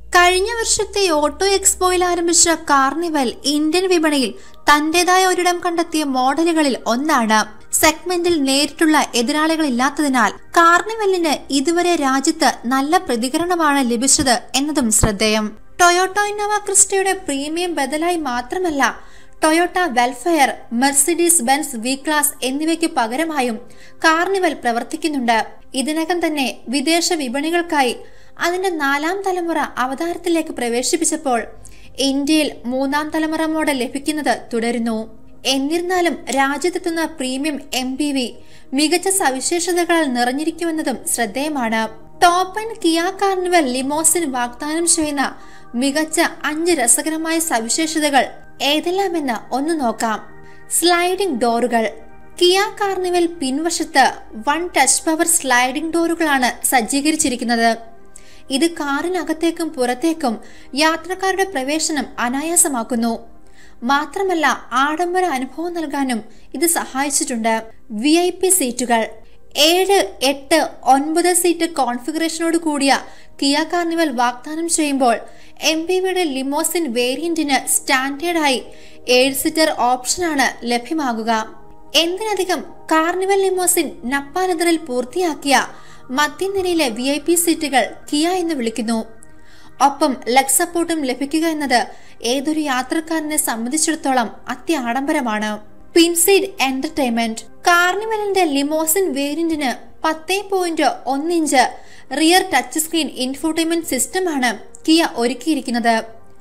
കഴിഞ്ഞ വർഷത്തെ ഓട്ടോ എക്സ്പോയിൽ ആരംഭിച്ച കാർണിവൽ ഇന്ത്യൻ വിപണിയിൽ തന്റേതായ ഒരിടം കണ്ടെത്തിയ മോഡലുകളിൽ ഒന്നാണ് സെഗ്മെന്റിൽ നേരിട്ടുള്ള എതിരാളികളില്ലാത്തതിനാൽ കാർണിവലിന് ഇതുവരെ രാജ്യത്ത് നല്ല പ്രതികരണമാണ് ലഭിച്ചത് എന്നതും ശ്രദ്ധേയം ടൊയോട്ടോ ഇന്നോവ ക്രിസ്റ്റയുടെ പ്രീമിയം ബദലായി മാത്രമല്ല Toyota Vellfire Mercedes Benz V class എന്നിവയ്ക്ക് പകരമായും കാർണിവൽ പ്രവർത്തിക്കുന്നുണ്ട് ഇതിനകം തന്നെ വിദേശ വിപണികൾക്കായി അതിന്റെ നാലാം തലമുറ അവതാരത്തിലേക്ക് പ്രവേശിപ്പിച്ചപ്പോൾ ഇന്ത്യയിൽ മൂന്നാം തലമുറ മോഡൽ ലഭിക്കുന്നത് തുടരുന്നു എന്നിരുന്നാലും രാജ്യത്തെത്തുന്ന പ്രീമിയം എം പി വി മികച്ച സവിശേഷതകളാൽ നിറഞ്ഞിരിക്കുമെന്നതും ശ്രദ്ധേയമാണ് top end Kia Carnival limousine വാഗ്ദാനം ചെയ്യുന്ന മികച്ച അഞ്ച് രസകരമായ സവിശേഷതകൾ ഏതെല്ലാമെന്ന് ഒന്ന് നോക്കാം സ്ലൈഡിംഗ് ഡോറുകൾ കിയ കാർണിവൽ പിൻവശത്ത് വൺ ടച്ച് പവർ സ്ലൈഡിംഗ് ഡോറുകളാണ് സജ്ജീകരിച്ചിരിക്കുന്നത് ഇത് കാറിനകത്തേക്കും പുറത്തേക്കും യാത്രക്കാരുടെ പ്രവേശനം അനായാസമാക്കുന്നു മാത്രമല്ല ആഡംബര അനുഭവം നൽകാനും ഇത് സഹായിച്ചിട്ടുണ്ട് വി ഐ പി സീറ്റുകൾ ഏഴ് എട്ട് ഒൻപത് സീറ്റ് കോൺഫിഗറേഷനോട് കൂടിയ കിയ കാർണിവൽ വാഗ്ദാനം ചെയ്യുമ്പോൾ എം പി വിയുടെ ലിമോസിൻ വേരിയന്റിന് സ്റ്റാൻഡേർഡായി ഏഴ് സീറ്റർ ഓപ്ഷനാണ് ലഭ്യമാകുക എന്തിനധികം കാർണിവൽ ലിമോസിൻ നപ്പാനദറിൽ പൂർത്തിയാക്കിയ മധ്യനിരയിലെ വി ഐ പി സീറ്റുകൾ കിയ എന്ന് വിളിക്കുന്നു ഒപ്പം ലെഗ് സപ്പോർട്ടും ലഭിക്കുക എന്നത് ഏതൊരു യാത്രക്കാരനെ സംബന്ധിച്ചിടത്തോളം അത്യാഡംബരമാണ് പിൻസീഡ് എന്റർടൈൻമെന്റ് കാർണിവലിന്റെ ലിമോസിൻ വേരിയന്റിന് പത്തേ പോയിന്റ് ഒന്നിഞ്ച് റിയർ ടച്ച് സ്ക്രീൻ ഇൻഫോർടൈൻമെന്റ് സിസ്റ്റമാണ് കിയ ഒരുക്കിയിരിക്കുന്നത്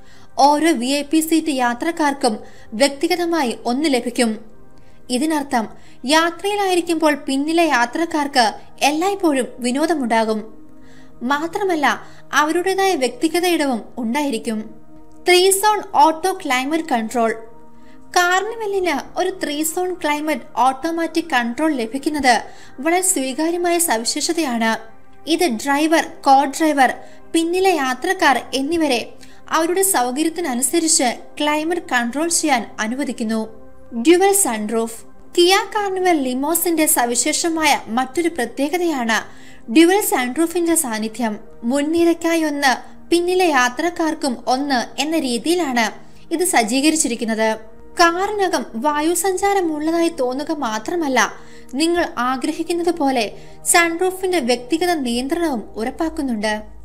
ഓരോ വി ഐ പി സീറ്റ് യാത്രക്കാർക്കും വ്യക്തിഗതമായി ഒന്ന് ലഭിക്കും ഇതിനർത്ഥം യാത്രയിലായിരിക്കുമ്പോൾ പിന്നിലെ യാത്രക്കാർക്ക് എല്ലായ്പ്പോഴും വിനോദമുണ്ടാകും മാത്രമല്ല അവരുടേതായ വ്യക്തിഗത ഇടവും ഉണ്ടായിരിക്കും three zone auto climate control കാർണിവലിന് ഒരു three zone climate automatic control ലഭിക്കുന്നത് വളരെ സ്വീകാര്യമായ സവിശേഷതയാണ് ഇത് ഡ്രൈവർ കോ ഡ്രൈവർ പിന്നിലെ യാത്രക്കാർ എന്നിവരെ അവരുടെ സൗകര്യത്തിനനുസരിച്ച് ക്ലൈമറ്റ് കൺട്രോൾ ചെയ്യാൻ അനുവദിക്കുന്നു ഡ്യുവൽ സൺറൂഫ് കിയ കാർണിവൽ ലിമോസിന്റെ സവിശേഷമായ മറ്റൊരു പ്രത്യേകതയാണ് ഡ്യുവൽ സൺറൂഫിന്റെ സാന്നിധ്യം മുൻനിരക്കായി ഒന്ന് പിന്നിലെ യാത്രക്കാർക്കും ഒന്ന് എന്ന രീതിയിലാണ് ഇത് സജ്ജീകരിച്ചിരിക്കുന്നത് കാറിനകം വായുസഞ്ചാരമുള്ളതായി തോന്നുക മാത്രമല്ല നിങ്ങൾ ആഗ്രഹിക്കുന്നത് പോലെ സൺറൂഫിന്റെ വ്യക്തിഗത നിയന്ത്രണവും ഉറപ്പാക്കുന്നുണ്ട്